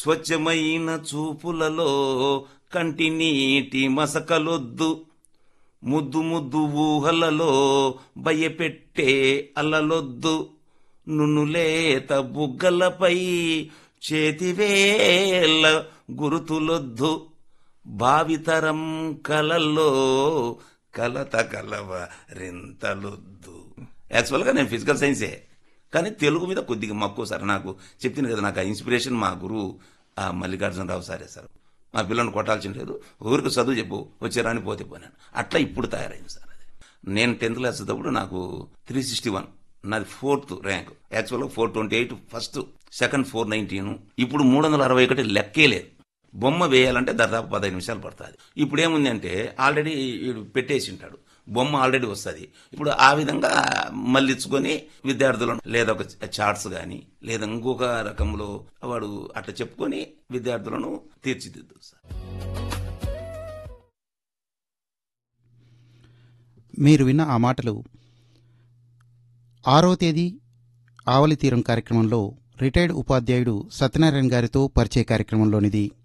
స్వచ్ఛమైన చూపులలో కంటి నీటి మసకలొద్దు ముద్దు ముద్దు ఊహలలో భయపెట్టే అల్లలొద్దు నునులేత బుగ్గలపై చేతివేళ్ళ గురుతులొద్దు భావితరం కలల్లో కలత కలవ రింతలొద్దు యాక్చువల్గా నేను ఫిజికల్ సైన్సే కానీ తెలుగు మీద కొద్దిగా మక్కువ సార్ నాకు చెప్పింది కదా నాకు ఆ ఇన్స్పిరేషన్ మా గురువు ఆ మల్లికార్జునరావు సారే సార్ మా పిల్లల్ని కొట్టాల్సిన లేదు ఊరికి చదువు చెప్పు వచ్చారని పోతే పోనాను అట్లా ఇప్పుడు తయారైంది సార్ అది నేను టెన్త్ క్లాస్ చదివేటప్పుడు నాకు త్రీ సిక్స్టీ వన్ నాది ఫోర్త్ ర్యాంక్ యాక్చువల్గా four twenty eight first second four nineteen ఇప్పుడు మూడు వందల అరవై ఒకటి లెక్కే లేదు బొమ్మ వేయాలంటే దాదాపు పదహైదు నిమిషాలు పడుతుంది ఇప్పుడు ఏముంది అంటే ఆల్రెడీ వీడు పెట్టేసి ఉంటాడు బొమ్మ ఆల్రెడీ వస్తుంది ఇప్పుడు ఆ విధంగా మళ్ళించుకొని విద్యార్థులను లేదా ఒక చార్ట్స్ కానీ లేదా ఇంకొక రకంలో వాడు అట్లా చెప్పుకొని విద్యార్థులను తీర్చిదిద్దు సార్ మీరు విన్న ఆ మాటలు ఆరో తేదీ ఆవలి తీరం కార్యక్రమంలో రిటైర్డ్ ఉపాధ్యాయుడు సత్యనారాయణ గారితో పరిచయ కార్యక్రమంలోనిది